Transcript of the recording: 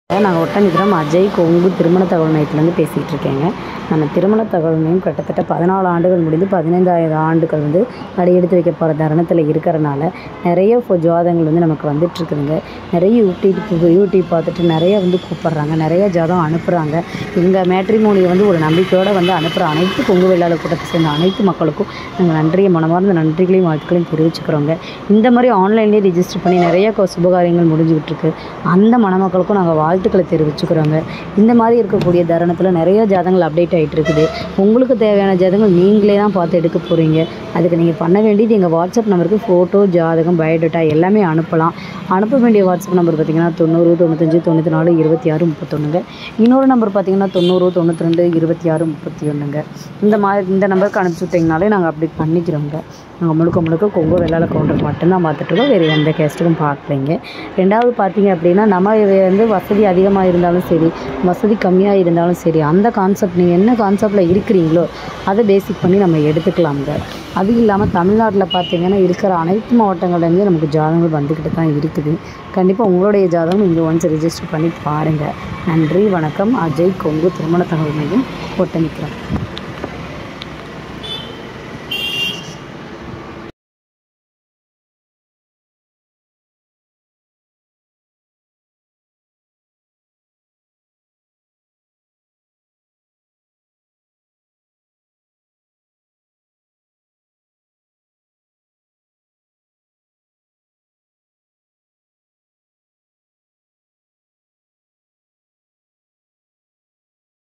நாங்கள் ஒட்டன்சத்திரம் அஜய் கொங்கு திருமண தகவல் மையத்துலேருந்து பேசிகிட்டு இருக்கேங்க நம்ம திருமண தகவல் மையம் கிட்டத்தட்ட பதினாலு ஆண்டுகள் முடிந்து பதினைந்தாயிரம் ஆண்டுகள் வந்து அடியெடுத்து வைக்க போகிற தருணத்தில் இருக்கிறனால நிறைய இப்போ ஜாதகங்கள் வந்து நமக்கு வந்துட்டுருக்குதுங்க நிறைய யூடியூப் யூடியூப் பார்த்துட்டு நிறைய வந்து கூப்பிட்றாங்க நிறைய ஜாதகம் அனுப்புகிறாங்க எங்கள் மேட்ரிமோனியை வந்து ஒரு நம்பிக்கையோடு வந்து அனுப்புகிற அனைத்து கொங்கு வெள்ளாளர் கூட்டத்தை சேர்ந்த அனைத்து மக்களுக்கும் நாங்கள் நன்றியை மனமார்ந்த நன்றிகளையும் வாழ்த்துக்களையும் தெரிவிச்சுக்கிறோங்க இந்த மாதிரி ஆன்லைன்லேயே ரிஜிஸ்டர் பண்ணி நிறைய கொ- சுபகாரியங்கள் முடிஞ்சுக்கிட்டு இருக்கு அந்த மணமக்களுக்கும் நாங்கள் வாழ்த்துக்களை தெரிவிச்சுக்கிறோங்க இந்த மாதிரி இருக்கக்கூடிய தருணத்தில் நிறைய ஜாதகங்கள் அப்டேட் ஆகிட்டு இருக்குது உங்களுக்கு தேவையான ஜாதகங்கள் நீங்களே தான் பார்த்து எடுக்க போகிறீங்க அதுக்கு நீங்கள் பண்ண வேண்டியது எங்கள் வாட்ஸ்அப் நம்பருக்கு ஃபோட்டோ ஜாதகம் பயோடேட்டா எல்லாமே அனுப்பலாம் அனுப்ப வேண்டிய வாட்ஸ்அப் நம்பர் பார்த்தீங்கன்னா தொண்ணூறு தொண்ணூத்தஞ்சு தொண்ணூற்றி நாலு இருபத்தி ஆறு முப்பத்தொன்றுங்க இன்னொரு நம்பர் பார்த்தீங்கன்னா தொண்ணூறு தொண்ணூற்றி ரெண்டு இருபத்தி ஆறு முப்பத்தி ஒன்றுங்க இந்த மாதிரி இந்த நம்பருக்கு அனுப்பிச்சி விட்டிங்கனாலே நாங்கள் அப்டேட் பண்ணிக்கிறோங்க நாங்கள் முழுக்க முழுக்க கொங்கு வெள்ளாள கவுண்டர் மட்டும்தான் பார்த்துட்ருக்கோம் வேறு எந்த கேஸ்ட்டுக்கும் பார்க்கலைங்க ரெண்டாவது பார்த்தீங்க அப்படின்னா நம்ம இது வந்து வசதி அதிகமாக இருந்தாலும் சரி வசதி கம்மியாக இருந்தாலும் சரி அந்த கான்செப்ட் நீங்கள் என்ன கான்செப்டில் இருக்கிறீங்களோ அதை பேசிக் பண்ணி நம்ம எடுத்துக்கலாம்ங்க அது இல்லாமல் தமிழ்நாட்டில் பார்த்தீங்கன்னா இருக்கிற அனைத்து மாவட்டங்கள்லேருந்து நமக்கு ஜாதகங்கள் வந்துக்கிட்டு தான் இருக்குது கண்டிப்பாக உங்களுடைய ஜாதகம் இங்கே ஒன்ஸ் ரெஜிஸ்டர் பண்ணி பாருங்கள் நன்றி வணக்கம் அஜய் கொங்கு திருமண தகவல் மையம் ஒட்டமிக்கிறோம்